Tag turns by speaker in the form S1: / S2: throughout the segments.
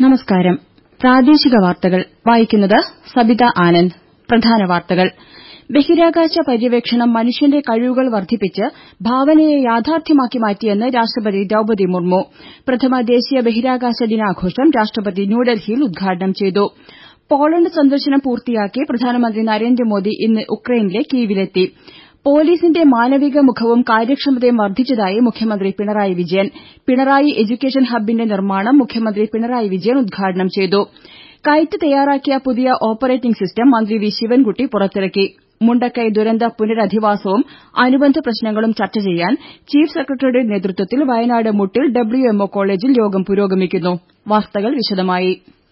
S1: നമസ്കാരം പ്രാദേശിക വാർത്തകൾ വായിക്കുന്നത് സബിത ആനന്ദ് പ്രധാന വാർത്തകൾ ബഹിരാകാശ പര്യവേക്ഷണം മനുഷ്യന്റെ കഴിവുകൾ വർദ്ധിപ്പിച്ച് ഭാവനയെ യാഥാർത്ഥ്യമാക്കി മാറ്റിയെന്ന് രാഷ്ട്രപതി ദ്രൌപദി മുർമു പ്രഥമ ദേശീയ ബഹിരാകാശ ദിനാഘോഷം രാഷ്ട്രപതി ന്യൂഡൽഹിയിൽ ഉദ്ഘാടനം ചെയ്തു പോളണ്ട് സന്ദർശനം പൂർത്തിയാക്കി പ്രധാനമന്ത്രി നരേന്ദ്രമോദി ഇന്ന് ഉക്രൈനിലെ കീവിലെത്തി പോലീസിന്റെ മാനവിക മുഖവും കാര്യക്ഷമതയും വർദ്ധിച്ചതായി മുഖ്യമന്ത്രി പിണറായി വിജയൻ പിണറായി എഡ്യൂക്കേഷൻ ഹബ്ബിന്റെ നിർമ്മാണം മുഖ്യമന്ത്രി പിണറായി വിജയൻ ഉദ്ഘാടനം ചെയ്തു കൈറ്റ് തയ്യാറാക്കിയ പുതിയ ഓപ്പറേറ്റിംഗ് സിസ്റ്റം മന്ത്രി വി ശിവൻകുട്ടി പുറത്തിറക്കി മുണ്ടക്കൈ ദുരന്ത പുനരധിവാസവും അനുബന്ധ പ്രശ്നങ്ങളും ചർച്ച ചെയ്യാൻ ചീഫ് സെക്രട്ടറിയുടെ നേതൃത്വത്തിൽ വയനാട് മുട്ടിൽ ഡബ്ല്യുഎംഒ കോളേജിൽ യോഗം പുരോഗമിക്കുന്നു വാർത്തകൾ വിശദമായി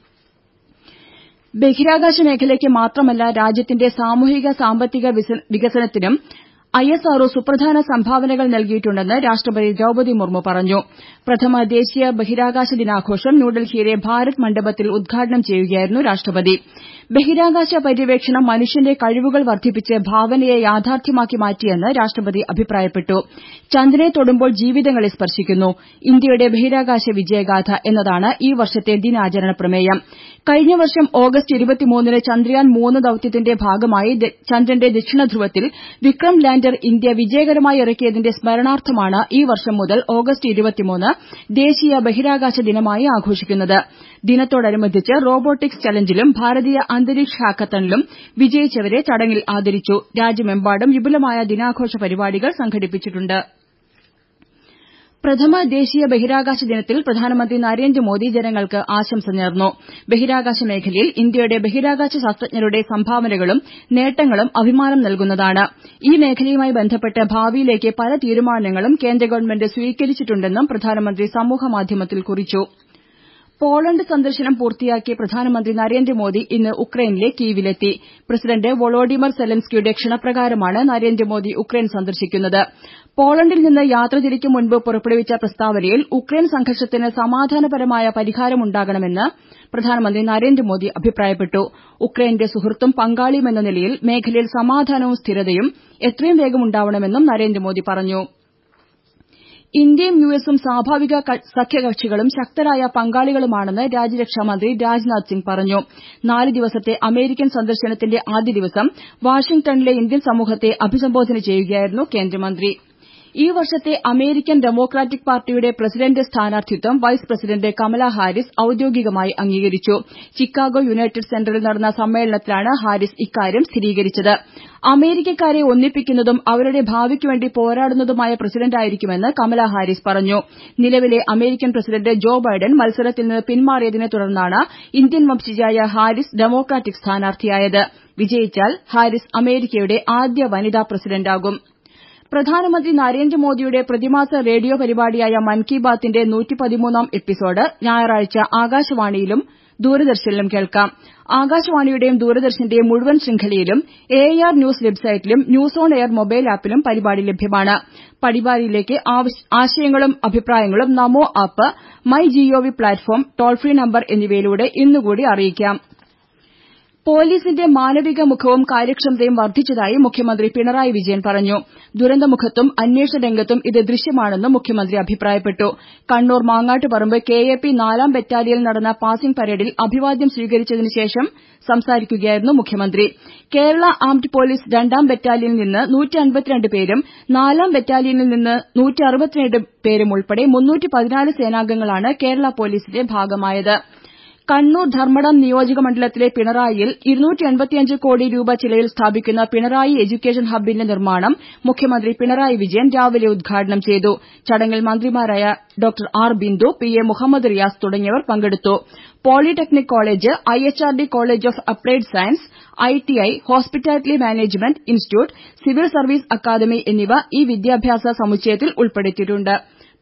S1: ബഹിരാകാശ മേഖലയ്ക്ക് മാത്രമല്ല രാജ്യത്തിന്റെ സാമൂഹിക സാമ്പത്തിക വികസനത്തിനും ഐഎസ്ആർഒ സുപ്രധാന സംഭാവനകൾ നൽകിയിട്ടുണ്ടെന്ന് രാഷ്ട്രപതി ദ്രൌപദി മുർമു പറഞ്ഞു പ്രഥമ ദേശീയ ബഹിരാകാശ ദിനാഘോഷം ന്യൂഡൽഹിയിലെ ഭാരത് മണ്ഡപത്തിൽ ഉദ്ഘാടനം ചെയ്യുകയായിരുന്നു രാഷ്ട്രപതി ബഹിരാകാശ പര്യവേക്ഷണം മനുഷ്യന്റെ കഴിവുകൾ വർദ്ധിപ്പിച്ച് ഭാവനയെ യാഥാർത്ഥ്യമാക്കി മാറ്റിയെന്ന് രാഷ്ട്രപതി അഭിപ്രായപ്പെട്ടു ചന്ദ്രനെ തൊടുമ്പോൾ ജീവിതങ്ങളെ സ്പർശിക്കുന്നു ഇന്ത്യയുടെ ബഹിരാകാശ വിജയഗാഥ എന്നതാണ് ഈ വർഷത്തെ ദിനാചരണ പ്രമേയം കഴിഞ്ഞ വർഷം ഓഗസ്റ്റ് ഇരുപത്തിമൂന്നിന് ചന്ദ്രയാൻ മൂന്ന് ദൌത്യത്തിന്റെ ഭാഗമായി ചന്ദ്രന്റെ ദക്ഷിണധ്രുവത്തിൽ വിക്രം ലാൻഡർ ഇന്ത്യ വിജയകരമായി ഇറക്കിയതിന്റെ സ്മരണാർത്ഥമാണ് ഈ വർഷം മുതൽ ഓഗസ്റ്റ് ഇരുപത്തിമൂന്ന് ദേശീയ ബഹിരാകാശ ദിനമായി ആഘോഷിക്കുന്നത് ദിനത്തോടനുബന്ധിച്ച് റോബോട്ടിക്സ് ചലഞ്ചിലും ഭാരതീയ അന്തരീക്ഷ ഹാക്കത്തണിലും വിജയിച്ചവരെ ചടങ്ങിൽ ആദരിച്ചു രാജ്യമെമ്പാടും വിപുലമായ ദിനാഘോഷ പരിപാടികൾ സംഘടിപ്പിച്ചിട്ടുണ്ട് പ്രഥമ ദേശീയ ബഹിരാകാശ ദിനത്തിൽ പ്രധാനമന്ത്രി നരേന്ദ്രമോദി ജനങ്ങൾക്ക് ആശംസ നേർന്നു ബഹിരാകാശ മേഖലയിൽ ഇന്ത്യയുടെ ബഹിരാകാശ ശാസ്ത്രജ്ഞരുടെ സംഭാവനകളും നേട്ടങ്ങളും അഭിമാനം നൽകുന്നതാണ് ഈ മേഖലയുമായി ബന്ധപ്പെട്ട് ഭാവിയിലേക്ക് പല തീരുമാനങ്ങളും കേന്ദ്ര ഗവൺമെന്റ് സ്വീകരിച്ചിട്ടുണ്ടെന്നും പ്രധാനമന്ത്രി സമൂഹമാധ്യമത്തിൽ കുറിച്ചു പോളണ്ട് സന്ദർശനം പൂർത്തിയാക്കി പ്രധാനമന്ത്രി നരേന്ദ്രമോദി ഇന്ന് ഉക്രൈനിലെ കീവിലെത്തി പ്രസിഡന്റ് വൊളോഡിമർ സെലൻസ്കിയുടെ ക്ഷണപ്രകാരമാണ് നരേന്ദ്രമോദി ഉക്രൈൻ സന്ദർശിക്കുന്നത് പോളണ്ടിൽ നിന്ന് യാത്ര തിരിക്കും മുൻപ് പുറപ്പെടുവിച്ച പ്രസ്താവനയിൽ ഉക്രൈൻ സംഘർഷത്തിന് സമാധാനപരമായ പരിഹാരമുണ്ടാകണമെന്ന് പ്രധാനമന്ത്രി നരേന്ദ്രമോദി അഭിപ്രായപ്പെട്ടു ഉക്രൈന്റെ സുഹൃത്തും പങ്കാളിയുമെന്ന നിലയിൽ മേഖലയിൽ സമാധാനവും സ്ഥിരതയും എത്രയും വേഗം ഉണ്ടാവണമെന്നും നരേന്ദ്രമോദി പറഞ്ഞു ഇന്ത്യയും യുഎസും സ്വാഭാവിക സഖ്യകക്ഷികളും ശക്തരായ പങ്കാളികളുമാണെന്ന് രാജ്യരക്ഷാമന്ത്രി രാജ്നാഥ് സിംഗ് പറഞ്ഞു നാല് ദിവസത്തെ അമേരിക്കൻ സന്ദർശനത്തിന്റെ ആദ്യ ദിവസം വാഷിംഗ്ടണിലെ ഇന്ത്യൻ സമൂഹത്തെ അഭിസംബോധന ചെയ്യുകയായിരുന്നു കേന്ദ്രമന്ത്രി ഈ വർഷത്തെ അമേരിക്കൻ ഡെമോക്രാറ്റിക് പാർട്ടിയുടെ പ്രസിഡന്റ് സ്ഥാനാർത്ഥിത്വം വൈസ് പ്രസിഡന്റ് കമലാ ഹാരിസ് ഔദ്യോഗികമായി അംഗീകരിച്ചു ചിക്കാഗോ യുണൈറ്റഡ് സെന്ററിൽ നടന്ന സമ്മേളനത്തിലാണ് ഹാരിസ് ഇക്കാര്യം സ്ഥിരീകരിച്ചത് അമേരിക്കക്കാരെ ഒന്നിപ്പിക്കുന്നതും അവരുടെ ഭാവിക്കുവേണ്ടി പോരാടുന്നതുമായ പ്രസിഡന്റായിരിക്കുമെന്ന് കമലാ ഹാരിസ് പറഞ്ഞു നിലവിലെ അമേരിക്കൻ പ്രസിഡന്റ് ജോ ബൈഡൻ മത്സരത്തിൽ നിന്ന് പിന്മാറിയതിനെ തുടർന്നാണ് ഇന്ത്യൻ വംശജയായ ഹാരിസ് ഡെമോക്രാറ്റിക് സ്ഥാനാർത്ഥിയായത് വിജയിച്ചാൽ ഹാരിസ് അമേരിക്കയുടെ ആദ്യ വനിതാ പ്രസിഡന്റാകും പ്രധാനമന്ത്രി നരേന്ദ്രമോദിയുടെ പ്രതിമാസ റേഡിയോ പരിപാടിയായ മൻ കി ബാത്തിന്റെ നൂറ്റിപ്പതിമൂന്നാം എപ്പിസോഡ് ഞായറാഴ്ച ആകാശവാണിയിലും ദൂരദർശനിലും കേൾക്കാം ആകാശവാണിയുടെയും ദൂരദർശന്റെയും മുഴുവൻ ശൃംഖലയിലും എ ആർ ന്യൂസ് വെബ്സൈറ്റിലും ന്യൂസ് ഓൺ എയർ മൊബൈൽ ആപ്പിലും പരിപാടി ലഭ്യമാണ് പരിപാടിയിലേക്ക് ആശയങ്ങളും അഭിപ്രായങ്ങളും NaMo app my G O V platform toll free number എന്നിവയിലൂടെ ഇന്നുകൂടി അറിയിക്കാം പോലീസിന്റെ മാനവിക മുഖവും കാര്യക്ഷമതയും വർദ്ധിച്ചതായി മുഖ്യമന്ത്രി പിണറായി വിജയൻ പറഞ്ഞു ദുരന്തമുഖത്തും അന്വേഷണ രംഗത്തും ഇത് ദൃശ്യമാണെന്നും മുഖ്യമന്ത്രി അഭിപ്രായപ്പെട്ടു Kannur Mangattuparamba K A P നാലാം ബറ്റാലിയനിൽ നടന്ന പാസിംഗ് പരേഡിൽ അഭിവാദ്യം സ്വീകരിച്ചതിന് ശേഷം സംസാരിക്കുകയായിരുന്നു മുഖ്യമന്ത്രി കേരള ആംഡ് പോലീസ് രണ്ടാം ബറ്റാലിയനിൽ നിന്ന് പേരും നാലാം ബറ്റാലിയനിൽ നിന്ന് പേരും ഉൾപ്പെടെ സേനാംഗങ്ങളാണ് കേരള പോലീസിന്റെ ഭാഗമായത് കണ്ണൂർ ധർമ്മടം നിയോജക മണ്ഡലത്തിലെ പിണറായിയിൽ കോടി രൂപ ചിലവിൽ സ്ഥാപിക്കുന്ന പിണറായി എഡ്യൂക്കേഷൻ ഹബ്ബിന്റെ നിർമ്മാണം മുഖ്യമന്ത്രി പിണറായി വിജയൻ രാവിലെ ഉദ്ഘാടനം ചെയ്തു ചടങ്ങിൽ മന്ത്രിമാരായ Dr R Bindu P A Muhammad Riyas തുടങ്ങിയവർ പങ്കെടുത്തു polytechnic college IHRD college of applied science ITI hospitality management institute civil service academy എന്നിവ ഈ വിദ്യാഭ്യാസ സമുച്ചയത്തിൽ ഉൾപ്പെടുത്തിയിട്ടുണ്ട്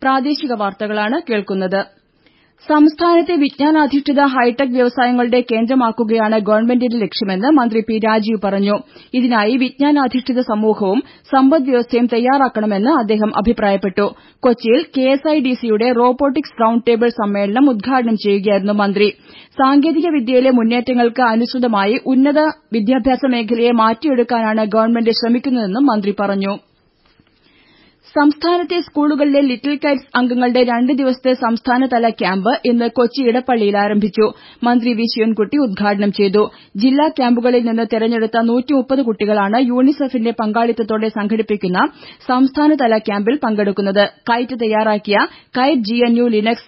S1: സംസ്ഥാനത്തെ വിജ്ഞാനാധിഷ്ഠിത ഹൈടെക് വ്യവസായങ്ങളുടെ കേന്ദ്രമാക്കുകയാണ് ഗവൺമെന്റിന്റെ ലക്ഷ്യമെന്ന് മന്ത്രി പി രാജീവ് പറഞ്ഞു ഇതിനായി വിജ്ഞാനാധിഷ്ഠിത സമൂഹവും സമ്പദ്വ്യവസ്ഥയും തയ്യാറാക്കണമെന്ന് അദ്ദേഹം അഭിപ്രായപ്പെട്ടു കൊച്ചിയിൽ കെഎസ്ഐഡിസിയുടെ റോബോട്ടിക്സ് റൌണ്ട് ടേബിൾ സമ്മേളനം ഉദ്ഘാടനം ചെയ്യുകയായിരുന്നു മന്ത്രി സാങ്കേതിക വിദ്യയിലെ മുന്നേറ്റങ്ങൾക്ക് അനുസൃതമായി ഉന്നത വിദ്യാഭ്യാസ മേഖലയെ മാറ്റിയെടുക്കാനാണ് ഗവൺമെന്റ് ശ്രമിക്കുന്നതെന്നും മന്ത്രി പറഞ്ഞു സംസ്ഥാനത്തെ സ്കൂളുകളിലെ ലിറ്റിൽ കൈറ്റ്സ് അംഗങ്ങളുടെ രണ്ട് ദിവസത്തെ സംസ്ഥാനതല ക്യാമ്പ് ഇന്ന് കൊച്ചി ഇടപ്പള്ളിയിൽ ആരംഭിച്ചു മന്ത്രി വി ശിവൻകുട്ടി ഉദ്ഘാടനം ചെയ്തു ജില്ലാ ക്യാമ്പുകളിൽ നിന്ന് തെരഞ്ഞെടുത്ത കുട്ടികളാണ് യൂണിസെഫിന്റെ പങ്കാളിത്തത്തോടെ സംഘടിപ്പിക്കുന്ന സംസ്ഥാനതല ക്യാമ്പിൽ പങ്കെടുക്കുന്നത് കൈറ്റ് തയ്യാറാക്കിയ കൈറ്റ് ജിഎൻയു ലിനക്സ്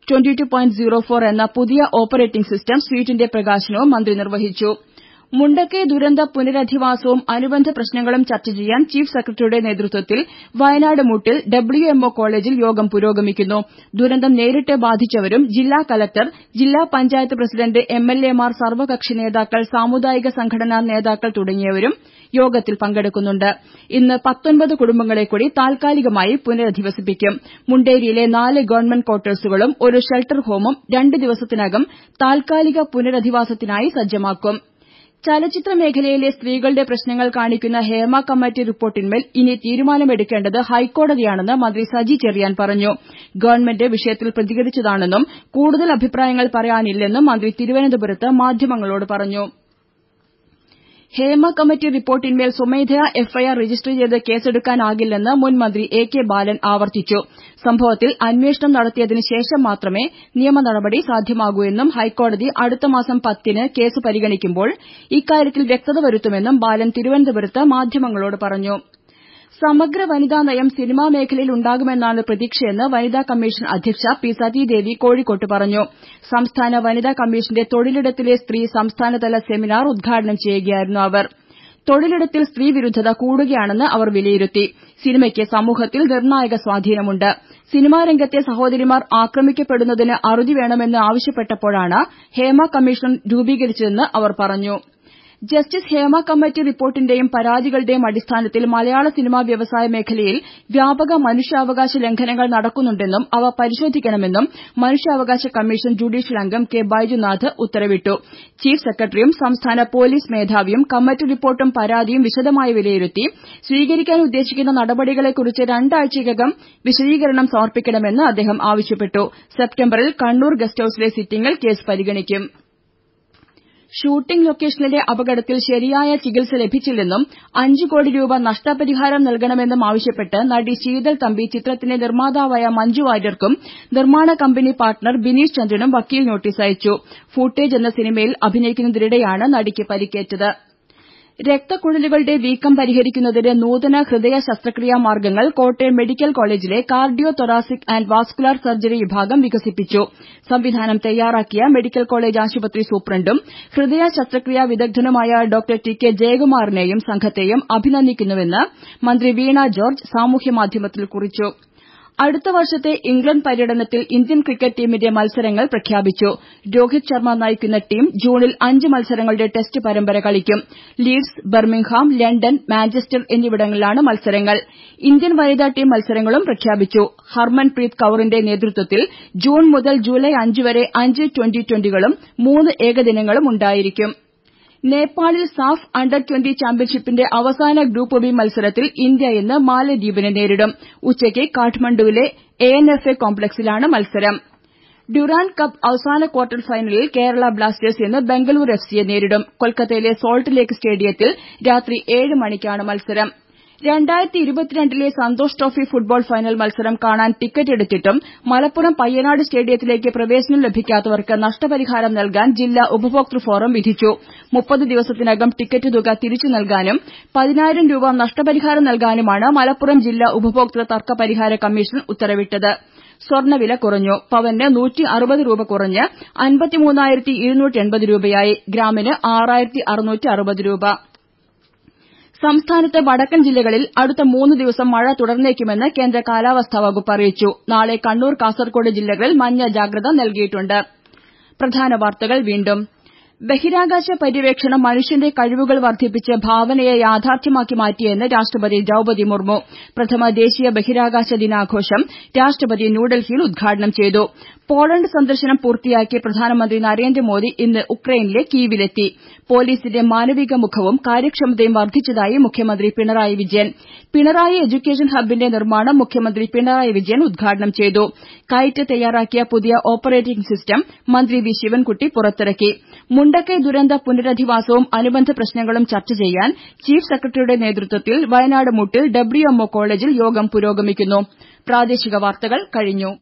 S1: എന്ന പുതിയ ഓപ്പറേറ്റിംഗ് സിസ്റ്റം സ്വീറ്റിന്റെ പ്രകാശനവും മന്ത്രി നിർവഹിച്ചു മുണ്ടക്കൈ ദുരന്ത പുനരധിവാസവും അനുബന്ധ പ്രശ്നങ്ങളും ചർച്ച ചെയ്യാൻ ചീഫ് സെക്രട്ടറിയുടെ നേതൃത്വത്തിൽ വയനാട് മുട്ടിൽ ഡബ്ല്യുഎംഒ കോളേജിൽ യോഗം പുരോഗമിക്കുന്നു ദുരന്തം നേരിട്ട് ബാധിച്ചവരും ജില്ലാ കലക്ടർ ജില്ലാ പഞ്ചായത്ത് പ്രസിഡന്റ് എംഎൽഎമാർ സർവകക്ഷി നേതാക്കൾ സാമുദായിക സംഘടനാ നേതാക്കൾ തുടങ്ങിയവരും യോഗത്തിൽ പങ്കെടുക്കുന്നുണ്ട് ഇന്ന് പത്തൊൻപത് കുടുംബങ്ങളെ കൂടി താൽക്കാലികമായി പുനരധിവസിപ്പിക്കും മുണ്ടേരിയിലെ നാല് ഗവൺമെന്റ് ക്വാർട്ടേഴ്സുകളും ഒരു ഷെൽട്ടർ ഹോമും രണ്ട് ദിവസത്തിനകം താൽക്കാലിക പുനരധിവാസത്തിനായി സജ്ജമാക്കും ചലച്ചിത്ര മേഖലയിലെ സ്ത്രീകളുടെ പ്രശ്നങ്ങൾ കാണിക്കുന്ന ഹേമ കമ്മിറ്റി റിപ്പോർട്ടിന്മേൽ ഇനി തീരുമാനമെടുക്കേണ്ടത് ഹൈക്കോടതിയാണെന്ന് മന്ത്രി സജി ചെറിയാൻ പറഞ്ഞു ഗവൺമെന്റ് വിഷയത്തിൽ പ്രതികരിച്ചതാണെന്നും കൂടുതൽ അഭിപ്രായങ്ങൾ പറയാനില്ലെന്നും മന്ത്രി തിരുവനന്തപുരത്ത് മാധ്യമങ്ങളോട് പറഞ്ഞു ഹേമ കമ്മിറ്റി റിപ്പോർട്ടിന്മേൽ സ്വമേധയാ എഫ്ഐആർ രജിസ്റ്റർ ചെയ്ത് കേസെടുക്കാനാകില്ലെന്ന് മുൻ മന്ത്രി എ കെ ബാലൻ ആവർത്തിച്ചു സംഭവത്തിൽ അന്വേഷണം നടത്തിയതിന് ശേഷം മാത്രമേ നിയമ നടപടി സാധ്യമാകൂ എന്നും ഹൈക്കോടതി അടുത്ത മാസം പത്തിന് കേസ് പരിഗണിക്കുമ്പോൾ ഇക്കാര്യത്തിൽ വ്യക്തത വരുത്തുമെന്നും ബാലൻ തിരുവനന്തപുരത്ത് മാധ്യമങ്ങളോട് പറഞ്ഞു സമഗ്ര വനിതാ നയം സിനിമാ മേഖലയിൽ ഉണ്ടാകുമെന്നാണ് പ്രതീക്ഷയെന്ന് വനിതാ കമ്മീഷൻ അധ്യക്ഷ പി സതീദേവി കോഴിക്കോട്ട് പറഞ്ഞു സംസ്ഥാന വനിതാ കമ്മീഷന്റെ തൊഴിലിടത്തിലെ സ്ത്രീ സംസ്ഥാനതല സെമിനാർ ഉദ്ഘാടനം ചെയ്യുകയായിരുന്നു അവർ തൊഴിലിടത്തിൽ സ്ത്രീവിരുദ്ധത കൂടുകയാണെന്ന് അവർ വിലയിരുത്തി സിനിമയ്ക്ക് സമൂഹത്തിൽ നിർണായക സ്വാധീനമുണ്ട് സിനിമാ രംഗത്തെ സഹോദരിമാർ ആക്രമിക്കപ്പെടുന്നതിന് അറുതി വേണമെന്ന് ആവശ്യപ്പെട്ടപ്പോഴാണ് ഹേമ കമ്മീഷൻ രൂപീകരിച്ചതെന്ന് അവർ പറഞ്ഞു ജസ്റ്റിസ് ഹേമ കമ്മിറ്റി റിപ്പോർട്ടിന്റെയും പരാതികളുടെയും അടിസ്ഥാനത്തിൽ മലയാള സിനിമാ വ്യവസായ മേഖലയിൽ വ്യാപക മനുഷ്യാവകാശ ലംഘനങ്ങൾ നടക്കുന്നുണ്ടെന്നും അവ പരിശോധിക്കണമെന്നും മനുഷ്യാവകാശ കമ്മീഷൻ ജുഡീഷ്യൽ അംഗം കെ ബൈജുനാഥ് ഉത്തരവിട്ടു ചീഫ് സെക്രട്ടറിയും സംസ്ഥാന പോലീസ് മേധാവിയും കമ്മിറ്റി റിപ്പോർട്ടും പരാതിയും വിശദമായി വിലയിരുത്തി സ്വീകരിക്കാൻ ഉദ്ദേശിക്കുന്ന നടപടികളെക്കുറിച്ച് രണ്ടാഴ്ചയ്ക്കകം വിശദീകരണം സമർപ്പിക്കണമെന്ന് അദ്ദേഹം ആവശ്യപ്പെട്ടു സെപ്റ്റംബറിൽ കണ്ണൂർ ഗസ്റ്റ് ഹൌസിലെ സിറ്റിംഗിൽ കേസ് പരിഗണിക്കും ഷൂട്ടിംഗ് ലൊക്കേഷനിലെ അപകടത്തിൽ ശരിയായ ചികിത്സ ലഭിച്ചില്ലെന്നും അഞ്ച് കോടി രൂപ നഷ്ടപരിഹാരം നൽകണമെന്നും ആവശ്യപ്പെട്ട് നടി ശീതൾ തമ്പി ചിത്രത്തിന്റെ നിർമ്മാതാവായ മഞ്ജു വാര്യർക്കും നിർമ്മാണ കമ്പനി പാർട്ണർ ബിനീഷ് ചന്ദ്രനും വക്കീൽ നോട്ടീസ് അയച്ചു ഫൂട്ടേജ് എന്ന സിനിമയിൽ അഭിനയിക്കുന്നതിനിടെയാണ് നടിക്ക് പരിക്കേറ്റത് രക്തക്കുഴലുകളുടെ വീക്കം പരിഹരിക്കുന്നതിന് നൂതന ഹൃദയ ശസ്ത്രക്രിയാ മാർഗ്ഗങ്ങൾ കോട്ടയം മെഡിക്കൽ കോളേജിലെ cardio thoracic and vascular surgery വിഭാഗം വികസിപ്പിച്ചു സംവിധാനം തയ്യാറാക്കിയ മെഡിക്കൽ കോളേജ് ആശുപത്രി സൂപ്രണ്ടും ഹൃദയ ശസ്ത്രക്രിയാ വിദഗ്ധനുമായ ഡോക്ടർ ടി കെ ജയകുമാറിനെയും സംഘത്തെയും അഭിനന്ദിക്കുന്നുവെന്ന് മന്ത്രി വീണ ജോർജ് സാമൂഹ്യമാധ്യമത്തിൽ കുറിച്ചു അടുത്ത വർഷത്തെ ഇംഗ്ലണ്ട് പര്യടനത്തിൽ ഇന്ത്യൻ ക്രിക്കറ്റ് ടീമിന്റെ മത്സരങ്ങൾ പ്രഖ്യാപിച്ചു രോഹിത് ശർമ്മ നയിക്കുന്ന ടീം ജൂണിൽ അഞ്ച് മത്സരങ്ങളുടെ ടെസ്റ്റ് പരമ്പര കളിക്കും ലീഡ്സ് ബർമിംഗ്ഹാം ലണ്ടൻ മാഞ്ചസ്റ്റർ എന്നിവിടങ്ങളിലാണ് മത്സരങ്ങൾ ഇന്ത്യൻ വനിതാ ടീം മത്സരങ്ങളും പ്രഖ്യാപിച്ചു ഹർമൻപ്രീത് കൌറിന്റെ നേതൃത്വത്തിൽ ജൂൺ മുതൽ ജൂലൈ അഞ്ച് വരെ അഞ്ച് ട്വന്റി ട്വന്റികളും മൂന്ന് ഏകദിനങ്ങളും ഉണ്ടായിരിക്കും നേപ്പാളിൽ സാഫ് അണ്ടർ ട്വന്റി ചാമ്പ്യൻഷിപ്പിന്റെ അവസാന ഗ്രൂപ്പ് ബി മത്സരത്തിൽ ഇന്ത്യ ഇന്ന് മാലദ്വീപിനെ നേരിടും ഉച്ചയ്ക്ക് കാഠ്മണ്ഡുവിലെ എ എൻ എഫ് എ കോംപ്ലക്സിലാണ് മത്സരം ഡ്യൂറാന്റ് കപ്പ് അവസാന ക്വാർട്ടർ ഫൈനലിൽ കേരള ബ്ലാസ്റ്റേഴ്സ് ഇന്ന് ബംഗളൂരു എഫ് സിയെ നേരിടും കൊൽക്കത്തയിലെ സോൾട്ട് ലേക്ക് സ്റ്റേഡിയത്തിൽ രാത്രി ഏഴ് മണിക്കാണ് മത്സരം രണ്ടായിരത്തി ഇരുപത്തിരണ്ടിലെ സന്തോഷ് ട്രോഫി ഫുട്ബോൾ ഫൈനൽ മത്സരം കാണാൻ ടിക്കറ്റ് എടുത്തിട്ടും മലപ്പുറം പയ്യനാട് സ്റ്റേഡിയത്തിലേക്ക് പ്രവേശനം ലഭിക്കാത്തവർക്ക് നഷ്ടപരിഹാരം നൽകാൻ ജില്ലാ ഉപഭോക്തൃ ഫോറം വിധിച്ചു മുപ്പത് ദിവസത്തിനകം ടിക്കറ്റ് തുക തിരിച്ചു നൽകാനും പതിനായിരം രൂപ നഷ്ടപരിഹാരം നൽകാനുമാണ് മലപ്പുറം ജില്ലാ ഉപഭോക്തൃ തർക്ക പരിഹാര കമ്മീഷൻ ഉത്തരവിട്ടത് സ്വർണ്ണവില കുറഞ്ഞു പവന് നൂറ്റി അറുപത് രൂപ കുറഞ്ഞ് അൻപത്തിമൂന്നായിരത്തി ഇരുന്നൂറ്റി എൺപത് രൂപയായി ഗ്രാമിന് ആറായിരത്തി അറുന്നൂറ്റി അറുപത് രൂപ സംസ്ഥാനത്ത് വടക്കൻ ജില്ലകളിൽ അടുത്ത മൂന്ന് ദിവസം മഴ തുടർന്നേക്കുമെന്ന് കേന്ദ്ര കാലാവസ്ഥാ വകുപ്പ് അറിയിച്ചു നാളെ കണ്ണൂർ കാസർകോട് ജില്ലകളിൽ മഞ്ഞ ജാഗ്രത നൽകിയിട്ടുണ്ട് പ്രധാന വാർത്തകൾ വീണ്ടും ബഹിരാകാശ പര്യവേക്ഷണം മനുഷ്യന്റെ കഴിവുകൾ വർദ്ധിപ്പിച്ച് ഭാവനയെ യാഥാർത്ഥ്യമാക്കി മാറ്റിയെന്ന് രാഷ്ട്രപതി ദ്രൌപതി മുർമു പ്രഥമ ദേശീയ ബഹിരാകാശ ദിനാഘോഷം രാഷ്ട്രപതി ന്യൂഡൽഹിയിൽ ഉദ്ഘാടനം ചെയ്തു പോളണ്ട് സന്ദർശനം പൂർത്തിയാക്കി പ്രധാനമന്ത്രി നരേന്ദ്രമോദി ഇന്ന് ഉക്രൈനിലെ കീവിലെത്തി പോലീസിന്റെ മാനവിക മുഖവും കാര്യക്ഷമതയും വർദ്ധിച്ചതായി മുഖ്യമന്ത്രി പിണറായി വിജയൻ പിണറായി എഡ്യൂക്കേഷൻ ഹബ്ബിന്റെ നിർമ്മാണം മുഖ്യമന്ത്രി പിണറായി വിജയൻ ഉദ്ഘാടനം ചെയ്തു കൈറ്റ് തയ്യാറാക്കിയ പുതിയ ഓപ്പറേറ്റിംഗ് സിസ്റ്റം മന്ത്രി വി ശിവൻകുട്ടി പുറത്തിറക്കി മുണ്ടക്കൈ ദുരന്ത പുനരധിവാസവും അനുബന്ധ പ്രശ്നങ്ങളും ചർച്ച ചെയ്യാൻ ചീഫ് സെക്രട്ടറിയുടെ നേതൃത്വത്തിൽ വയനാട് മുട്ടിൽ ഡബ്ല്യുഎംഒ കോളേജിൽ യോഗം പുരോഗമിക്കുന്നു